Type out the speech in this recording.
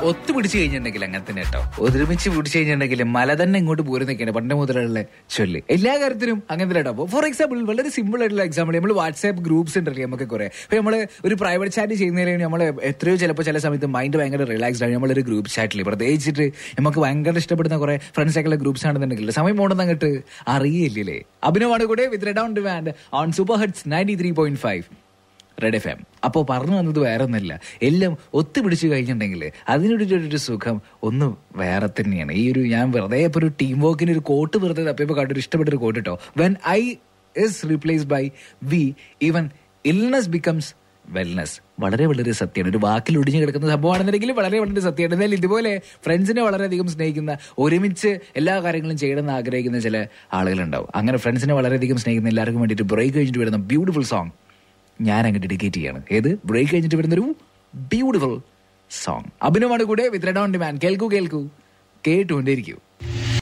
ഒത്തു പിടിച്ചു കഴിഞ്ഞിട്ടുണ്ടെങ്കിൽ അങ്ങനെ തന്നെ കേട്ടോ ഒരുമിച്ച് പിടിച്ചു കഴിഞ്ഞിട്ടുണ്ടെങ്കിൽ മല തന്നെ ഇങ്ങോട്ട് പോരുന്നൊക്കെയാണ് പണ്ട് മുതലുള്ള ചൊല്ല് എല്ലാ കാര്യത്തിനും അങ്ങനെ തന്നെ കേട്ടോ ഫോർ എക്സാമ്പിൾ വളരെ സിമ്പിൾ ആയിട്ടുള്ള എക്സാമ്പിൾ നമ്മൾ വാട്സ്ആപ്പ് ഗ്രൂപ്പ്സ് ഉണ്ടല്ലോ നമുക്ക് കുറെ അപ്പൊ നമ്മൾ ഒരു പ്രൈവറ്റ് ചാറ്റ് ചെയ്യുന്നതിന് നമ്മൾ എത്രയോ ചിലപ്പോൾ ചില സമയത്ത് മൈൻഡ് ഭയങ്കര റിലാക്സ്ഡ് ആണ് നമ്മളൊരു ഗ്രൂപ്പ് ചാറ്റിൽ പ്രത്യേകിച്ചിട്ട് നമുക്ക് ഭയങ്കര ഇഷ്ടപ്പെടുന്ന കുറെ ഫ്രണ്ട്സ് ഒക്കെ ഗ്രൂപ്പ്സ് ആണെന്നുണ്ടെങ്കിൽ സമയം പോകണമെന്ന് അങ്ങോട്ട് അറിയില്ലേ അഭിനവാണ് കൂടെ with red on demand on super heads ninety three point five red F M അപ്പോൾ പറഞ്ഞു വന്നത് വേറെ ഒന്നല്ല എല്ലാം ഒത്തുപിടിച്ചു കഴിഞ്ഞിട്ടുണ്ടെങ്കിൽ അതിനൊരു ഒരു സുഖം ഒന്ന് വേറെ തന്നെയാണ് ഈ ഒരു ഞാൻ വെറുതെ ഇപ്പോൾ ഒരു ടീം വർക്കിന് ഒരു കോട്ട് വെറുതെ തപ്പിയപ്പോൾ കണ്ടൊരു ഇഷ്ടപ്പെട്ട ഒരു കോട്ട് കേട്ടോ when I is replace by we even illness becomes wellness വളരെ വളരെ സത്യമാണ് ഒരു വാക്കിൽ ഒടിഞ്ഞു കിടക്കുന്ന സംഭവമാണെന്നുണ്ടെങ്കിൽ വളരെ വളരെ സത്യമാണ് എന്നാൽ ഇതുപോലെ ഫ്രണ്ട്സിനെ വളരെയധികം സ്നേഹിക്കുന്ന ഒരുമിച്ച് എല്ലാ കാര്യങ്ങളും ചെയ്യണമെന്ന് ആഗ്രഹിക്കുന്ന ചില ആളുകളുണ്ടാവും അങ്ങനെ ഫ്രണ്ട്സിനെ വളരെയധികം സ്നേഹിക്കുന്ന എല്ലാവർക്കും വേണ്ടിയിട്ട് ബ്രേക്ക് കഴിഞ്ഞിട്ട് വരുന്ന ബ്യൂട്ടിഫുൾ സോങ് ഞാൻ അങ്ങ് ഡെഡിക്കേറ്റ് ചെയ്യാണ് ഏത് ബ്രേക്ക് കഴിഞ്ഞിട്ട് വരുന്നൊരു ബ്യൂട്ടിഫുൾ സോങ് അഭിനവാണ് കൂടെ വിത്ത് റെഡ് ഓൺ ഡിമാൻഡ് കേൾക്കൂ കേൾക്കൂ കേട്ടുകൊണ്ടേയിരിക്കൂ